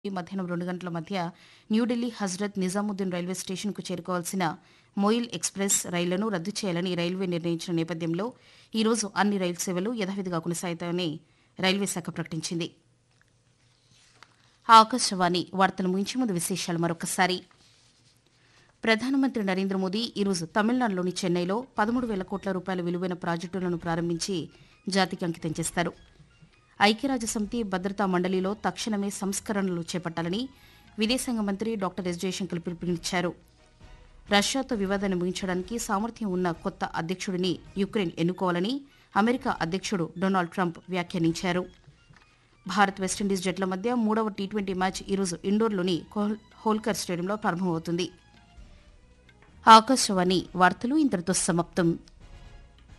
ఈ మధ్యాహ్నం రెండు గంటల మధ్య న్యూఢిల్లీ హజ్రత్ నిజాముద్దీన్ రైల్వే స్టేషన్కు చేరుకోవాల్సిన మొయిల్ ఎక్స్ప్రెస్ రైళ్లను రద్దు చేయాలని రైల్వే నిర్ణయించిన నేపథ్యంలో ఈ రోజు అన్ని రైలు సేవలు యథావిధిగా కొనసాగుతాయని రైల్వే శాఖ ప్రకటించింది ఆకాశవాణి వార్తలు ముగించే ముందు విశేషాలు మరొకసారి ప్రధానమంత్రి నరేంద్ర మోదీ ఈరోజు తమిళనాడులోని చెన్నైలో పదమూడు వేల కోట్ల రూపాయల విలువైన ప్రాజెక్టులను ప్రారంభించి జాతికి అంకితం చేస్తారు ఐక్యరాజ్యసమితి భద్రతా మండలిలో తక్షణమే సంస్కరణలు చేపట్టాలని విదేశాంగ మంత్రి డాక్టర్ ఎస్ జయశంకర్ పిలుపునిచ్చారు రష్యాతో వివాదాన్ని ముగించడానికి సామర్థ్యం ఉన్న కొత్త అధ్యక్షుడిని యుక్రెయిన్ ఎన్నుకోవాలని అమెరికా అధ్యక్షుడు డొనాల్డ్ ట్రంప్ వ్యాఖ్యానించారు భారత్ వెస్టిండీస్ జట్ల మధ్య మూడవ టీ ట్వంటీ మ్యాచ్ ఈరోజు ఇండోర్లోని కోల్- హోల్కర్ స్టేడియంలో ప్రారంభమవుతుంది ఆకాశవాణి వార్తలు ఇంతటితో సమాప్తం